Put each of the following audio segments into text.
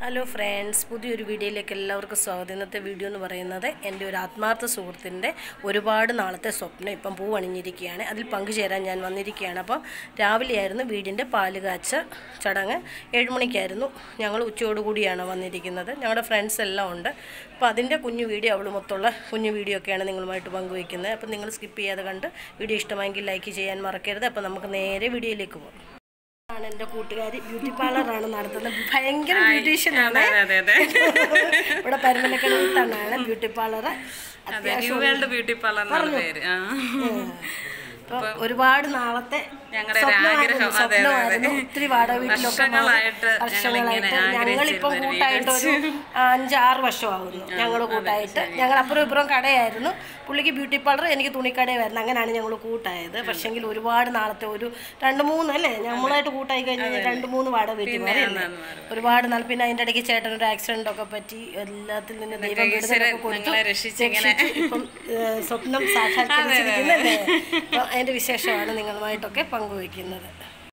Hello friends പുതിയൊരു വീഡിയോയിലേക്ക് എല്ലാവർക്കും സ്വാഗതം ഇന്നത്തെ വീഡിയോ എന്ന് പറയുന്നത് എൻ്റെ ഒരു ആത്മാർത്ഥ സുഹൃത്തിൻ്റെ ഒരുപാട് നാളത്തെ സ്വപ്നം ഇപ്പം പൂ അണിഞ്ഞിരിക്കുകയാണ് അതിൽ പങ്കുചേരാൻ ഞാൻ വന്നിരിക്കുകയാണ് അപ്പോൾ രാവിലെയായിരുന്നു വീടിൻ്റെ പാല് കാച്ച ചടങ്ങ് ഏഴുമണിക്കായിരുന്നു ഞങ്ങൾ ഉച്ചയോടുകൂടിയാണ് വന്നിരിക്കുന്നത് ഞങ്ങളുടെ ഫ്രണ്ട്സ് എല്ലാം ഉണ്ട് അപ്പോൾ അതിൻ്റെ കുഞ്ഞു വീഡിയോ അവൾ മൊത്തമുള്ള കുഞ്ഞു വീഡിയോ ഒക്കെയാണ് നിങ്ങളുമായിട്ട് പങ്കുവയ്ക്കുന്നത് അപ്പോൾ നിങ്ങൾ സ്കിപ്പ് ചെയ്യാതെ കണ്ട് വീഡിയോ ഇഷ്ടമായെങ്കിൽ ലൈക്ക് ചെയ്യാൻ മറക്കരുത് അപ്പോൾ നമുക്ക് നേരെ വീഡിയോയിലേക്ക് പോകാം ആണ് എൻ്റെ കൂട്ടുകാരി ബ്യൂട്ടി പാർലറാണ് നടത്തുന്നത് ഭയങ്കര ബ്യൂട്ടീഷ്യൻ ആണ് അതെ അതെ ഇവിടെ പരമനക്കടത്താണ് ബ്യൂട്ടി പാർലർ അതെ ന്യൂ വേൾഡ് ബ്യൂട്ടി പാർലർ എന്നാണ് പേര് ആ അപ്പൊ ഒരുപാട് നാളത്തെ ഞങ്ങളുടെ ഒരു സ്വപ്നമായിരുന്നു, ആഗ്രഹം, അതെ, അതെ, സ്വപ്നമായിരുന്നു അതെ. ഒത്തിരി വാടക വീട്ടിലൊക്കെ മാറി. വർഷങ്ങളായിട്ട് വർഷങ്ങളായിട്ട് ഞങ്ങളിങ്ങനെ ഞങ്ങളിപ്പം ആഗ്രഹിച്ചിരുന്ന ഒരു കൂട്ടായിട്ട് ഒരു അഞ്ചാറ് വർഷമാകുന്നു ഞങ്ങൾ കൂട്ടായിട്ട് ഞങ്ങൾ അപ്പുറം ഇപ്പുറം കടയായിരുന്നു പുള്ളിക്ക് ബ്യൂട്ടി പാർലർ എനിക്ക് തുണിക്കടയായിരുന്നു അങ്ങനെയാണ് ഞങ്ങൾ കൂട്ടായത് പക്ഷെങ്കിൽ ഒരുപാട് നാളത്തെ ഒരു രണ്ട് മൂന്ന് അല്ലേ നമ്മളായിട്ട് കൂട്ടായി കഴിഞ്ഞാൽ രണ്ട് മൂന്ന് വാടക വീട്ടിൽ മാറി അല്ലേ? ഒരുപാട് നാൾ പിന്നെ അതിൻ്റെ ഇടയ്ക്ക് ചേട്ടൻ ഒരു ആക്സിഡന്റ് ഒക്കെ പറ്റി എല്ലാത്തിൽ നിന്ന് ദൈവം വിടുതലൊക്കെ കൊടുത്തു ഞങ്ങളെ രക്ഷിച്ചിങ്ങനെ രക്ഷിച്ചു. ഇപ്പം ഏഹ്, സ്വപ്നം സാക്ഷാത്കരിച്ചിരിക്കുന്നല്ലേ അപ്പം അതിന്റെ വിശേഷമാണ് നിങ്ങളുമായിട്ടൊക്കെ പങ്കുവയ്ക്കുന്നത്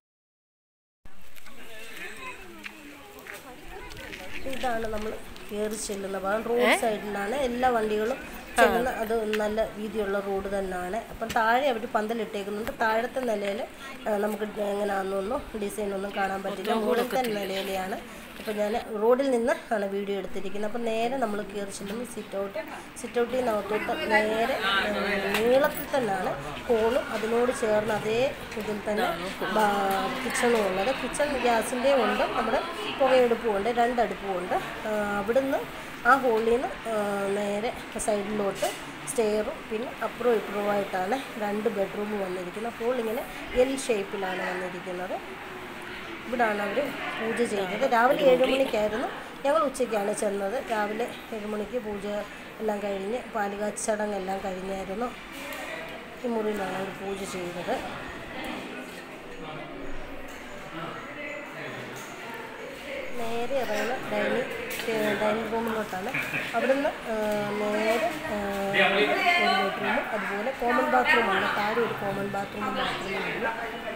ഇതാണ് നമ്മൾ കയറി ചെല്ലുന്ന ഭാഗം റോഡ് സൈഡിലാണ് എല്ലാ വണ്ടികളും ചെല്ലുന്ന അത് നല്ല വീതിയുള്ള റോഡ് തന്നെയാണ് അപ്പം താഴെ അവർ പന്തലിട്ടേക്കുന്നുണ്ട് താഴത്തെ നിലയിൽ നമുക്ക് എങ്ങനെയാണെന്നൊന്നും ഡിസൈൻ ഒന്നും കാണാൻ പറ്റില്ല മുകളിലത്തെ നിലയിലെയാണ് അപ്പോൾ ഞാൻ റോഡിൽ നിന്ന് ആണ് വീഡിയോ എടുത്തിരിക്കുന്നത് അപ്പോൾ നേരെ നമ്മൾ കയറി ചെല്ലുമ്പോൾ സിറ്റ് ഔട്ട് സിറ്റ് ഔട്ടിൽ നിന്ന് അകത്തോട്ട് നേരെ ഏഹ്, നീളത്തിൽ തന്നെയാണ് ഹോളും അതിനോട് ചേർന്ന് അതേ ഇതിൽ തന്നെ കിച്ചണും ഉള്ളത് കിച്ചൺ ഗ്യാസിൻ്റെ ഉണ്ട് നമ്മുടെ പുകയെടുപ്പും ഉണ്ട് രണ്ടടുപ്പും ഉണ്ട് ആ, അവിടുന്ന് ആ ഹോളിൽ നിന്ന് ആ, നേരെ സൈഡിലോട്ട് സ്റ്റെയറും പിന്നെ അപ്പുറവും ഇപ്പുറവുമായിട്ടാണ് രണ്ട് ബെഡ്റൂം വന്നിരിക്കുന്നത് ഹോൾ ഇങ്ങനെ എൽ ഷേപ്പിലാണ് വന്നിരിക്കുന്നത് ഇവിടാണ് അവർ പൂജ ചെയ്യുന്നത് രാവിലെ ഏഴ് മണിക്കായിരുന്നു ഞങ്ങൾ ഉച്ചയ്ക്കാണ് ചെന്നത് രാവിലെ ഏഴ് മണിക്ക് പൂജ എല്ലാം കഴിഞ്ഞ് പാലുകാച്ച് ചടങ്ങെല്ലാം കഴിഞ്ഞായിരുന്നു ഈ മുറിയിലാണ് അവർ പൂജ ചെയ്തത് നേരെ ഇറങ്ങുന്ന ഡൈനിങ് ഡൈനിങ് റൂമിലോട്ടാണ് അവിടുന്ന് ആ, നേരെ ആ, ഒരു ബെഡ്റൂമും അതുപോലെ കോമൺ ബാത്റൂമാണ് താഴെ ഒരു കോമൺ ബാത്റൂമും ബാത്റൂമും ഉള്ളൂ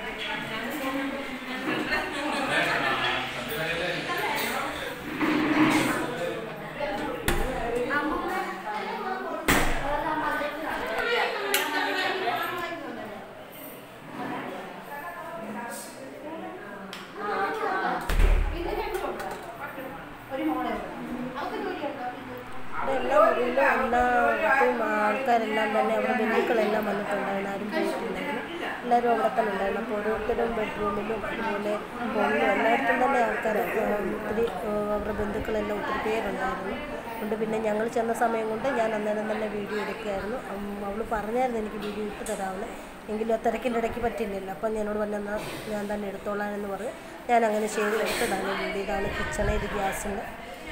ഇവിടെ എല്ലാ മുറിയിലും എല്ലാവർക്കും ആൾക്കാരെല്ലാം തന്നെ അവിടെ ബന്ധുക്കളെല്ലാം വന്നിട്ടുണ്ടായിരുന്നു ആരും പോയിട്ടുണ്ടായിരുന്നു എല്ലാവരും അവിടെ തന്നെ ഉണ്ടായിരുന്നു അപ്പോൾ ഓരോരുത്തരും ബെഡ്റൂമിലും അതുപോലെ ഹോളിലും എല്ലായിടത്തും തന്നെ ആൾക്കാർ ഒത്തിരി ആ, അവരുടെ ബന്ധുക്കളെല്ലാം ഒത്തിരി പേരുണ്ടായിരുന്നു അതുകൊണ്ട് പിന്നെ ഞങ്ങൾ ചെന്ന സമയം കൊണ്ട് ഞാൻ അന്നേരം തന്നെ വീഡിയോ എടുക്കുകയായിരുന്നു അവൾ പറഞ്ഞായിരുന്നു എനിക്ക് വീഡിയോ ഇട്ട് തരാമെന്ന് എങ്കിലും ആ തിരക്കിൻ്റെ ഇടയ്ക്ക് പറ്റില്ലല്ലോ അപ്പം എന്നോട് പറഞ്ഞെന്നാൽ ഞാൻ തന്നെ എടുത്തോളാം എന്ന് പറഞ്ഞ് ഞാൻ അങ്ങനെ ചെയ്ത് എടുത്തതാണ് വീഡിയോ ഇതാണ് കിച്ചണ് ഇത് ഗ്യാസിൻ്റെ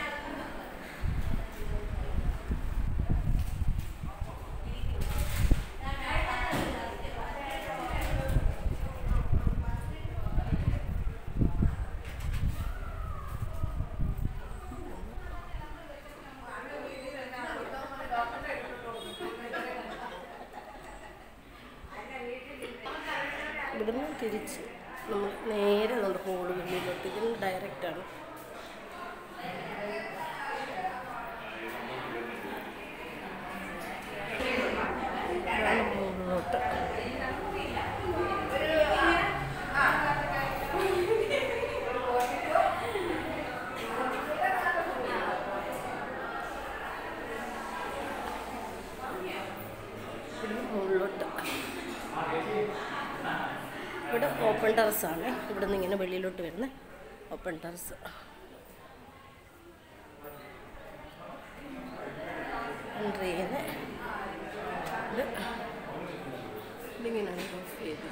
ഇവിടുന്ന് തിരിച്ച് നമ്മൾ നേരെ നമ്മുടെ ഹോള് വെളിയിലോട്ട് ഇതിന് ഡയറക്റ്റാണ് ഇതാണ് മുകളിലോട്ട് ഇവിടുന്ന് മുകളിലോട്ട് ഇവിടെ ഓപ്പൺ ടെറസാണ് ഇവിടെ നിന്ന് ഇങ്ങനെ വെളിയിലോട്ട് വരുന്ന ഓപ്പൺ ടെറസ് എൻട്രി ചെയ്യുന്ന ഇത് ഇതിങ്ങനെയാണ് ഓഫ് ചെയ്തത്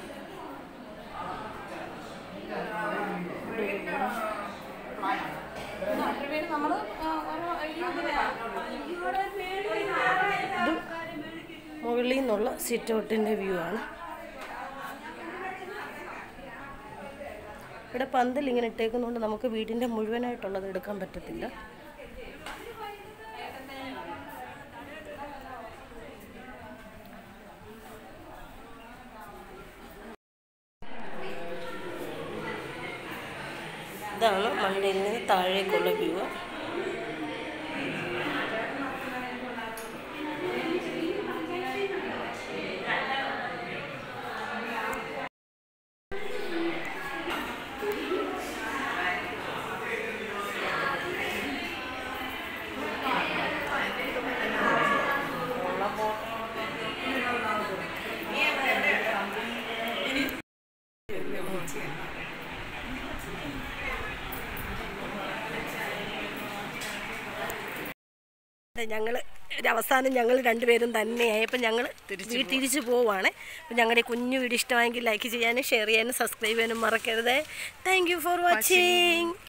ഇത് മുകളിൽ നിന്നുള്ള സിറ്റ് ഔട്ടിൻ്റെ വ്യൂ ആണ് ഇവിടെ പന്തൽ ഇങ്ങനെ ഇട്ടേക്കുന്നതുകൊണ്ട് നമുക്ക് വീടിൻ്റെ മുഴുവനായിട്ടുള്ളത് എടുക്കാൻ പറ്റത്തില്ല ഇതാണ് മണ്ടയിൽ നിന്ന് താഴേക്കുള്ള വ്യൂ ഞങ്ങൾ അവസാനം ഞങ്ങൾ രണ്ടുപേരും തന്നെയായി അപ്പം ഞങ്ങൾ തിരിച്ചു പോവാണ് അപ്പം ഞങ്ങളുടെ കുഞ്ഞു വീഡിയോ ഇഷ്ടമായെങ്കിൽ ലൈക്ക് ചെയ്യാനും ഷെയർ ചെയ്യാനും സബ്സ്ക്രൈബ് ചെയ്യാനും മറക്കരുത് താങ്ക് യു ഫോർ വാച്ചിങ്